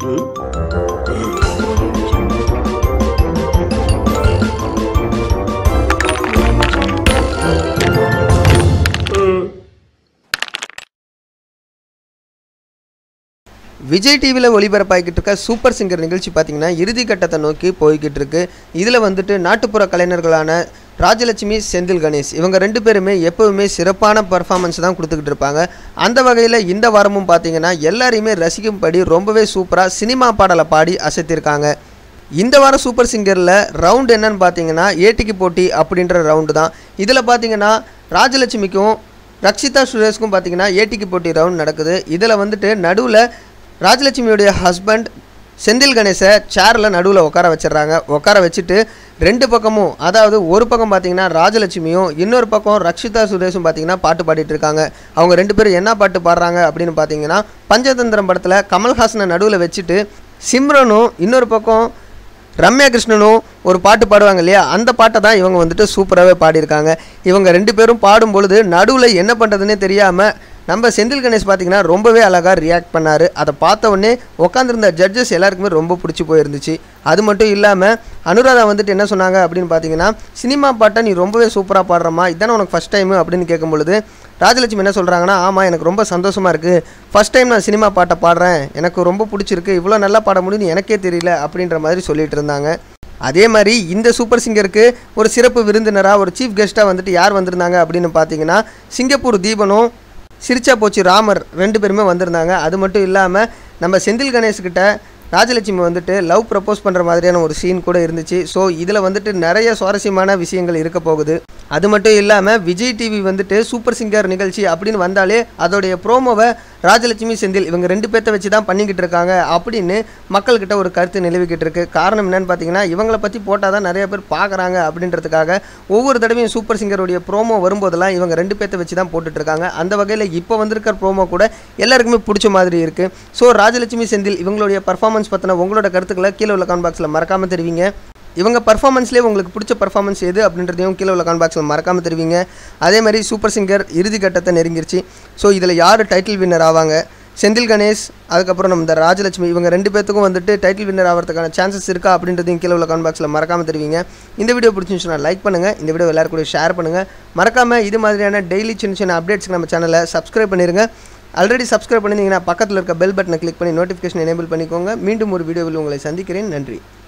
விஜய் டிவியில் ஒளிபரப்பாகிக்கிட்டு இருக்க super singer நிகழ்ச்சி பார்த்தீங்கன்னா இறுதி கட்டத்தை நோக்கி போய்கிட்டு இருக்கு இதில் வந்துட்டு நாட்டுப்புற கலைஞர்களான ராஜலட்சுமி செந்தில் கணேஷ் இவங்க ரெண்டு பேருமே எப்போவுமே சிறப்பான பர்ஃபார்மன்ஸ் தான் கொடுத்துக்கிட்டு இருப்பாங்க அந்த வகையில் இந்த வாரமும் பார்த்தீங்கன்னா எல்லாரையுமே ரசிக்கும்படி ரொம்பவே சூப்பராக சினிமா பாடலை பாடி அசைத்திருக்காங்க இந்த வாரம் சூப்பர் சிங்கரில் ரவுண்ட் என்னன்னு பார்த்தீங்கன்னா ஏட்டிக்கு போட்டி அப்படின்ற ரவுண்டு தான் இதில் பார்த்தீங்கன்னா ராஜலட்சுமிக்கும் ரக்ஷிதா சுரேஷ்க்கும் பார்த்தீங்கன்னா ஏட்டிக்கு போட்டி ரவுண்ட் நடக்குது இதில் வந்துட்டு நடுவில் ராஜலட்சுமியுடைய ஹஸ்பண்ட் செந்தில் கணேசை சேரில் நடுவில் உட்கார வச்சிடுறாங்க உட்கார வச்சுட்டு ரெண்டு பக்கமும் அதாவது ஒரு பக்கம் பார்த்தீங்கன்னா ராஜலட்சுமியும் இன்னொரு பக்கம் ரக்ஷிதா சுரேஷும் பார்த்தீங்கன்னா பாட்டு பாடிட்டு இருக்காங்க அவங்க ரெண்டு பேரும் என்ன பாட்டு பாடுறாங்க அப்படின்னு பார்த்தீங்கன்னா பஞ்சதந்திரம் படத்தில் கமல்ஹாசனை நடுவில் வச்சுட்டு சிம்ரனும் இன்னொரு பக்கம் ரம்யா கிருஷ்ணனும் ஒரு பாட்டு பாடுவாங்க இல்லையா அந்த பாட்டை தான் இவங்க வந்துட்டு சூப்பராகவே பாடியிருக்காங்க இவங்க ரெண்டு பேரும் பாடும் பொழுது நடுவில் என்ன பண்ணுறதுனே தெரியாமல் நம்ம செந்தில் கணேஷ் பார்த்தீங்கன்னா ரொம்பவே அழகாக ரியாக்ட் பண்ணார் அதை பார்த்த உடனே உட்காந்துருந்த ஜட்ஜஸ் எல்லாருக்குமே ரொம்ப பிடிச்சி போயிருந்துச்சு அது மட்டும் இல்லாமல் அனுராதா வந்துட்டு என்ன சொன்னாங்க அப்படின்னு பார்த்தீங்கன்னா சினிமா பாட்டை நீ ரொம்பவே சூப்பராக பாடுறமா இதானே உனக்கு ஃபஸ்ட் டைமு அப்படின்னு கேட்கும் பொழுது ராஜலட்சுமி என்ன சொல்கிறாங்கன்னா ஆமாம் எனக்கு ரொம்ப சந்தோஷமாக இருக்குது ஃபஸ்ட் டைம் நான் சினிமா பாட்டை பாடுறேன் எனக்கு ரொம்ப பிடிச்சிருக்கு இவ்வளோ நல்லா பாட முடியும்னு எனக்கே தெரியல அப்படின்ற மாதிரி சொல்லிட்டு இருந்தாங்க அதே மாதிரி இந்த சூப்பர் சிங்கருக்கு ஒரு சிறப்பு விருந்தினராக ஒரு சீஃப் கெஸ்ட்டாக வந்துட்டு யார் வந்திருந்தாங்க அப்படின்னு பார்த்தீங்கன்னா சிங்கப்பூர் தீபனும் சிரிச்சா போச்சு ராமர் ரெண்டு பேருமே வந்திருந்தாங்க அது மட்டும் இல்லாமல் நம்ம செந்தில் கணேஷ்கிட்ட ராஜலட்சுமி வந்துட்டு லவ் ப்ரப்போஸ் பண்ணுற மாதிரியான ஒரு சீன் கூட இருந்துச்சு ஸோ இதில் வந்துட்டு நிறைய சுவாரஸ்யமான விஷயங்கள் இருக்க போகுது அது மட்டும் இல்லாமல் விஜய் டிவி வந்துட்டு சூப்பர் சிங்கர் நிகழ்ச்சி அப்படின்னு வந்தாலே அதோடைய ப்ரோமோவை ராஜலட்சுமி செந்தில் இவங்க ரெண்டு பேர்த்த வச்சு தான் பண்ணிக்கிட்டு இருக்காங்க அப்படின்னு மக்கள்கிட்ட ஒரு கருத்து நிலவிக்கிட்டு இருக்கு காரணம் என்னன்னு பார்த்தீங்கன்னா இவங்கள பற்றி போட்டால் தான் நிறைய பேர் பார்க்குறாங்க அப்படின்றதுக்காக ஒவ்வொரு தடவையும் சூப்பர் சிங்கருடைய ப்ரோமோ வரும்போதெல்லாம் இவங்க ரெண்டு பேர்த்த வச்சு தான் போட்டுட்டு இருக்காங்க அந்த வகையில் இப்போ வந்திருக்கிற ப்ரோமோ கூட எல்லாருக்குமே பிடிச்ச மாதிரி இருக்குது ஸோ ராஜலட்சுமி செந்தில் இவங்களுடைய பர்ஃபார்மன்ஸ் பற்றின உங்களோட கருத்துக்களை கீழே உள்ள கான் பாக்ஸில் மறக்காமல் தெரிவிங்க இவங்க பர்ஃபார்மன்ஸ்லேயே உங்களுக்கு பிடிச்ச பர்ஃபார்மன்ஸ் எது அப்படின்றதையும் கீழே உள்ள கான் பாக்ஸில் மறக்காமல் தெரிவிங்க அதே மாதிரி சூப்பர் சிங்கர் இறுதி கட்டத்தை நெருங்கிருச்சு ஸோ இதில் யார் டைட்டில் வின்னர் ஆவாங்க செந்தில் கணேஷ் அதுக்கப்புறம் நம்ம இந்த ராஜலட்சுமி இவங்க ரெண்டு பேர்த்துக்கும் வந்துட்டு டைட்டில் வின்னர் ஆகிறதுக்கான சான்சஸ் இருக்கா அப்படின்றதையும் கீழே உள்ள கான் பாக்ஸில் மறக்காமல் தெரிவிங்க இந்த வீடியோ பிடிச்சிருந்துச்சுன்னா லைக் பண்ணுங்கள் இந்த வீடியோ எல்லாரும் கூட ஷேர் பண்ணுங்கள் மறக்காமல் இது மாதிரியான டெய்லி சின்ன சின்ன அப்டேட்ஸ்க்கு நம்ம சேனலை சப்ஸ்கிரைப் பண்ணிடுங்க ஆல்ரெடி சப்ஸ்கிரைப் பண்ணியிருந்தீங்கன்னா பக்கத்தில் இருக்க பெல் பட்டனை கிளிக் பண்ணி நோட்டிஃபிகேஷன் எனேபிள் பண்ணிக்கோங்க மீண்டும் ஒரு வீடியோவில் உங்களை சந்திக்கிறேன் நன்றி